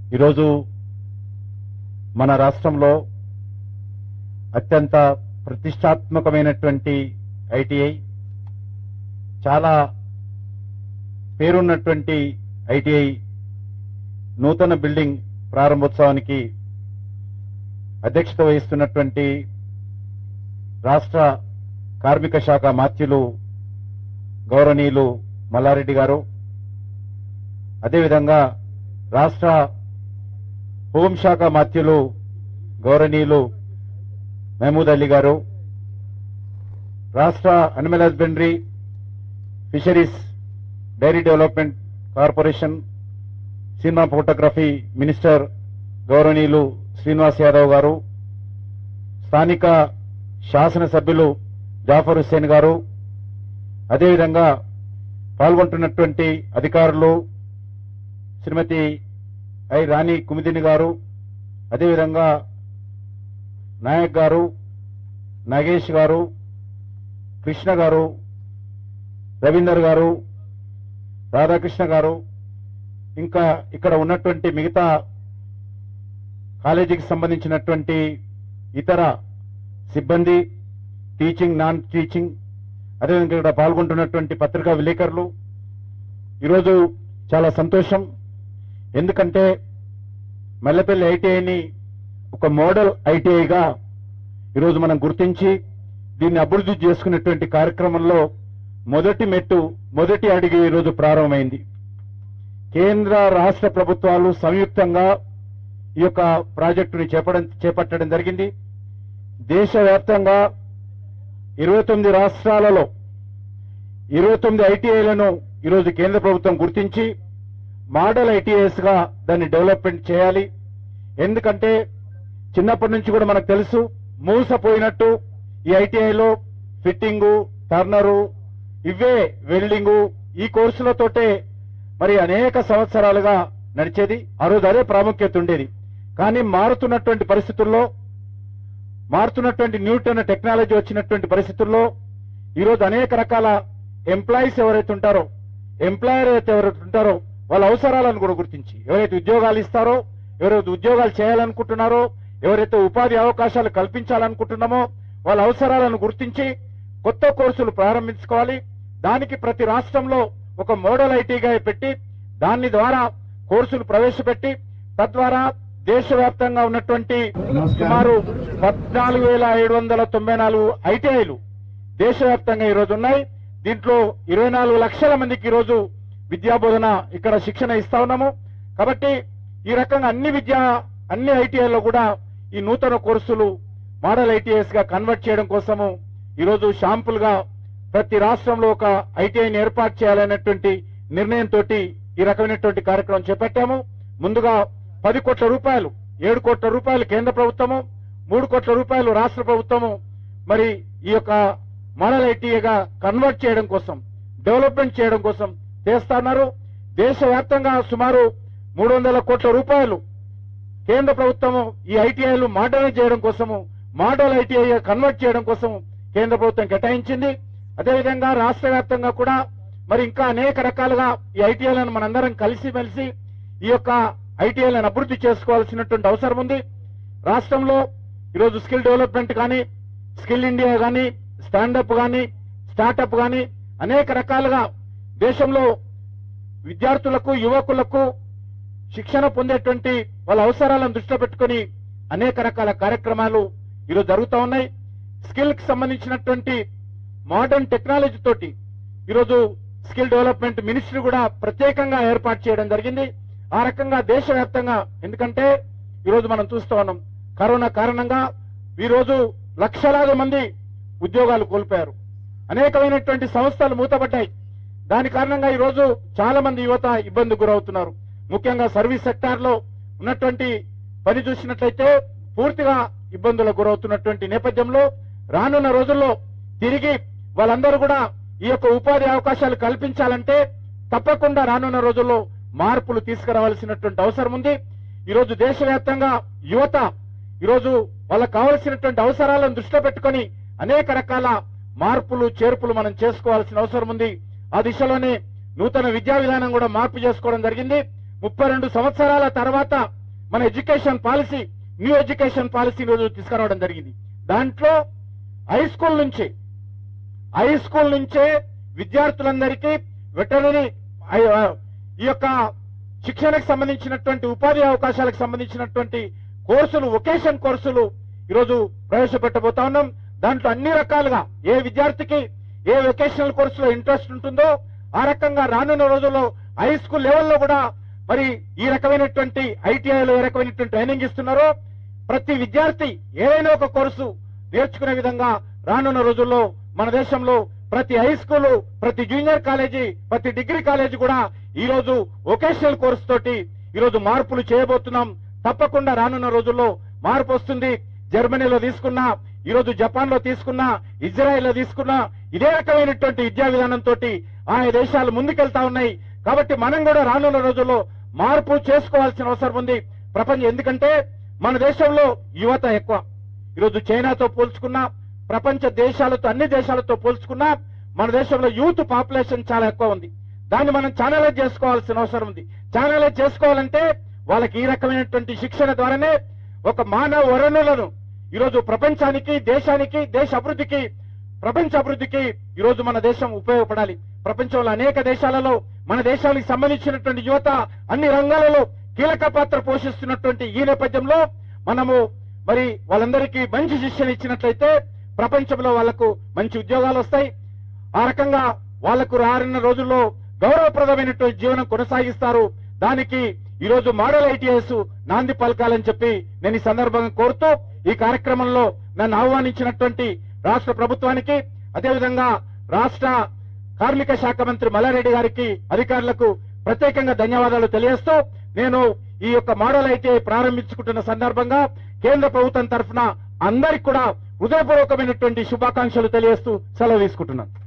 ఈరోజు మన రాష్ట్రంలో అత్యంత ప్రతిష్టాత్మకమైనటువంటి ఐటీఐ చాలా పేరున్నటువంటి ఐటీఐ నూతన బిల్డింగ్ ప్రారంభోత్సవానికి అధ్యక్షత వహిస్తున్నటువంటి రాష్ట్ర కార్మిక శాఖ మాత్యులు గౌరవనీయులు మల్లారెడ్డి గారు అదేవిధంగా రాష్ట్ర హోంశాఖ మాత్యులు గౌరవనీయులు మహమూద్ అలీ గారు రాష్ట్ర animal husbandry fisheries dairy development corporation cinema photography minister గౌరవనీయులు శ్రీనివాస్ యాదవ్ గారు స్థానిక శాసనసభ్యులు జాఫర్ హుస్సేన్ గారు అదేవిధంగా పాల్గొంటున్నటువంటి అధికారులు శ్రీమతి ఐ రాణి కుమిదిని గారు అదేవిధంగా నాయక్ గారు నాగేష్ గారు కృష్ణ గారు రవీందర్ గారు రాధాకృష్ణ గారు ఇంకా ఇక్కడ ఉన్నటువంటి మిగతా కాలేజీకి సంబంధించినటువంటి ఇతర సిబ్బంది టీచింగ్ నాన్ టీచింగ్ అదేవిధంగా ఇక్కడ పాల్గొంటున్నటువంటి పత్రికా విలేకరులు ఈరోజు చాలా సంతోషం ఎందుకంటే మల్లెపల్లి ఐటీఐని ఒక మోడల్ ఐటీఐగా ఈరోజు మనం గుర్తించి దీన్ని అభివృద్ధి చేసుకున్నటువంటి కార్యక్రమంలో మొదటి మెట్టు మొదటి అడిగి ఈరోజు ప్రారంభమైంది కేంద్ర రాష్ట్ర ప్రభుత్వాలు సంయుక్తంగా ఈ యొక్క ప్రాజెక్టుని చేపడం చేపట్టడం జరిగింది దేశవ్యాప్తంగా ఇరవై తొమ్మిది రాష్ట్రాలలో ఇరవై తొమ్మిది ఐటీఐలను ఈరోజు కేంద్ర ప్రభుత్వం గుర్తించి మోడల్ ఐటీఐస్ గా దాన్ని డెవలప్మెంట్ చేయాలి ఎందుకంటే చిన్నప్పటి నుంచి కూడా మనకు తెలుసు మూసపోయినట్టు ఈ ఐటీఐలో ఫిట్టింగు టర్నరు ఇవే వెల్డింగు ఈ కోర్సులతోటే మరి అనేక సంవత్సరాలుగా నడిచేది ఆ రోజు అదే ప్రాముఖ్యత ఉండేది కానీ మారుతున్నటువంటి పరిస్థితుల్లో మారుతున్నటువంటి న్యూటన్ టెక్నాలజీ వచ్చినటువంటి పరిస్థితుల్లో ఈరోజు అనేక రకాల ఎంప్లాయీస్ ఎవరైతే ఉంటారో ఎంప్లాయర్ అయితే ఎవరైతే ఉంటారో వాళ్ళ అవసరాలను కూడా గుర్తించి ఎవరైతే ఉద్యోగాలు ఇస్తారో ఎవరైతే ఉద్యోగాలు చేయాలనుకుంటున్నారో ఎవరైతే ఉపాధి అవకాశాలు కల్పించాలనుకుంటున్నామో వాళ్ళ అవసరాలను గుర్తించి కొత్త కోర్సులు ప్రారంభించుకోవాలి దానికి ప్రతి రాష్ట్రంలో ఒక మోడల్ ఐటీగా పెట్టి దాని ద్వారా కోర్సులు ప్రవేశపెట్టి తద్వారా దేశవ్యాప్తంగా ఉన్నటువంటి సుమారు పద్నాలుగు వేల ఏడు వందల తొంభై నాలుగు ఐటీఐలు దేశవ్యాప్తంగా ఈరోజు ఉన్నాయి దీంట్లో ఇరవై నాలుగు లక్షల మందికి ఈరోజు విద్యాబోధన ఇక్కడ శిక్షణ ఇస్తా ఉన్నాము కాబట్టి ఈ రకంగా అన్ని విద్యా అన్ని ఐటీఐలో కూడా ఈ నూతన కోర్సులు మోడల్ ఐటీఐస్ గా కన్వర్ట్ చేయడం కోసము ఈరోజు షాంపుల్ గా ప్రతి రాష్ట్రంలో ఒక ఐటీఐని ఏర్పాటు చేయాలనేటువంటి నిర్ణయంతో ఈ రకమైనటువంటి కార్యక్రమం చేపట్టాము ముందుగా పది కోట్ల రూపాయలు ఏడు కోట్ల రూపాయలు కేంద్ర ప్రభుత్వము మూడు కోట్ల రూపాయలు రాష్ట్ర ప్రభుత్వము మరి ఈ యొక్క మోడల్ ఐటీఐగా కన్వర్ట్ చేయడం కోసం డెవలప్మెంట్ చేయడం కోసం చేస్తున్నారు దేశవ్యాప్తంగా సుమారు మూడు వందల కోట్ల రూపాయలు కేంద్ర ప్రభుత్వము ఈ ఐటీఐలు మోడర్నైజ్ చేయడం కోసము మోడల్ ఐటీఐ కన్వర్ట్ చేయడం కోసం కేంద్ర ప్రభుత్వం కేటాయించింది అదేవిధంగా రాష్ట్ర వ్యాప్తంగా కూడా మరి ఇంకా అనేక రకాలుగా ఈ ఐటీఐలను మనందరం కలిసిమెలిసి ఈ యొక్క ఐటీఐలను అభివృద్ధి చేసుకోవాల్సినటువంటి అవసరం ఉంది రాష్ట్రంలో ఈరోజు స్కిల్ డెవలప్మెంట్ కానీ స్కిల్ ఇండియా కానీ స్టాండప్ కానీ స్టార్టప్ కానీ అనేక రకాలుగా దేశంలో విద్యార్థులకు యువకులకు శిక్షణ పొందేటువంటి వాళ్ళ అవసరాలను దృష్టిలో పెట్టుకుని అనేక రకాల కార్యక్రమాలు ఈరోజు జరుగుతూ ఉన్నాయి స్కిల్ కి సంబంధించినటువంటి మోడర్న్ టెక్నాలజీ తోటి ఈరోజు స్కిల్ డెవలప్మెంట్ మినిస్ట్రీ కూడా ప్రత్యేకంగా ఏర్పాటు చేయడం జరిగింది ఆ రకంగా దేశవ్యాప్తంగా ఎందుకంటే ఈరోజు మనం చూస్తూ ఉన్నాం కరోనా కారణంగా ఈ రోజు లక్షలాది మంది ఉద్యోగాలు కోల్పోయారు అనేకమైనటువంటి సంస్థలు మూతపడ్డాయి దాని కారణంగా ఈ రోజు చాలా మంది యువత ఇబ్బంది గురవుతున్నారు ముఖ్యంగా సర్వీస్ సెక్టార్ లో ఉన్నటువంటి పని చూసినట్లయితే పూర్తిగా ఇబ్బందులకు గురవుతున్నటువంటి నేపథ్యంలో రానున్న రోజుల్లో తిరిగి వాళ్ళందరూ కూడా ఈ యొక్క ఉపాధి అవకాశాలు కల్పించాలంటే తప్పకుండా రానున్న రోజుల్లో మార్పులు తీసుకురావాల్సినటువంటి అవసరం ఉంది ఈరోజు దేశవ్యాప్తంగా యువత ఈరోజు వాళ్ళకు కావలసినటువంటి అవసరాలను దృష్టిలో పెట్టుకొని అనేక రకాల మార్పులు చేర్పులు మనం చేసుకోవాల్సిన అవసరం ఉంది ఆ దిశలోనే నూతన విద్యా విధానం కూడా మార్పు చేసుకోవడం జరిగింది ముప్పై రెండు సంవత్సరాల తర్వాత మన education policy new education policy రోజు తీసుకురావడం జరిగింది దాంట్లో హై స్కూల్ నుంచి హై స్కూల్ నుంచే విద్యార్థులందరికీ వెటనరీ ఈ యొక్క శిక్షణకు సంబంధించినటువంటి ఉపాధి అవకాశాలకు సంబంధించినటువంటి కోర్సులు వొకేషన్ కోర్సులు ఈరోజు ప్రవేశపెట్టబోతా ఉన్నాం దాంట్లో అన్ని రకాలుగా ఏ విద్యార్థికి ఏ వొకేషనల్ కోర్సులో ఇంట్రెస్ట్ ఉంటుందో ఆ రకంగా రానున్న రోజుల్లో హై స్కూల్ లెవెల్లో కూడా మరి ఈ రకమైనటువంటి ఐటీఐలో ఏ రకమైనటువంటి ట్రైనింగ్ ఇస్తున్నారో ప్రతి విద్యార్థి ఏదైనా ఒక కోర్సు నేర్చుకునే విధంగా రానున్న రోజుల్లో మన దేశంలో ప్రతి హై స్కూల్ ప్రతి జూనియర్ కాలేజీ ప్రతి డిగ్రీ కాలేజీ కూడా ఈ రోజు వొకేషనల్ కోర్సు తోటి ఈ రోజు మార్పులు చేయబోతున్నాం తప్పకుండా రానున్న రోజుల్లో మార్పు వస్తుంది జర్మనీలో తీసుకున్నా ఈ రోజు జపాన్ లో తీసుకున్నా ఇజ్రాయెల్ లో తీసుకున్నా ఇదే రకమైనటువంటి విద్యా విధానంతో ఆయా దేశాలు ముందుకెళ్తా ఉన్నాయి కాబట్టి మనం కూడా రానున్న రోజుల్లో మార్పు చేసుకోవాల్సిన అవసరం ఉంది ప్రపంచం ఎందుకంటే మన దేశంలో యువత ఎక్కువ ఈరోజు చైనాతో పోల్చుకున్నా ప్రపంచ దేశాలతో అన్ని దేశాలతో పోల్చుకున్నా మన దేశంలో యూత్ పాపులేషన్ చాలా ఎక్కువ ఉంది దాన్ని మనం ఛానలైజ్ చేసుకోవాల్సిన అవసరం ఉంది ఛానలైజ్ చేసుకోవాలంటే వాళ్ళకి ఈ రకమైనటువంటి శిక్షణ ద్వారానే ఒక మానవ వనరులను ఈరోజు ప్రపంచానికి దేశానికి దేశ అభివృద్ధికి ప్రపంచ అభివృద్ధికి ఈరోజు మన దేశం ఉపయోగపడాలి ప్రపంచంలో అనేక దేశాలలో మన దేశానికి సంబంధించినటువంటి యువత అన్ని రంగాలలో కీలక పాత్ర పోషిస్తున్నటువంటి ఈ నేపథ్యంలో మనము మరి వాళ్ళందరికీ మంచి శిక్షణ ఇచ్చినట్లయితే ప్రపంచంలో వాళ్లకు మంచి ఉద్యోగాలు వస్తాయి ఆ రకంగా వాళ్లకు రానున్న రోజుల్లో గౌరవప్రదమైనటువంటి జీవనం కొనసాగిస్తారు దానికి ఈ రోజు మోడల్ ఐటీఎస్ నాంది పలకాలని చెప్పి నేను ఈ సందర్భంగా కోరుతూ ఈ కార్యక్రమంలో నన్ను ఆహ్వానించినటువంటి రాష్ట్ర ప్రభుత్వానికి అదేవిధంగా రాష్ట్ర కార్మిక శాఖ మంత్రి మల్లారెడ్డి గారికి అధికారులకు ప్రత్యేకంగా ధన్యవాదాలు తెలియజేస్తూ నేను ఈ యొక్క మోడల్ ఐటీఐ ప్రారంభించుకుంటున్న సందర్భంగా కేంద్ర ప్రభుత్వం తరఫున అందరికి కూడా హృదయపూర్వకమైనటువంటి శుభాకాంక్షలు తెలియజేస్తూ సెలవు తీసుకుంటున్నాను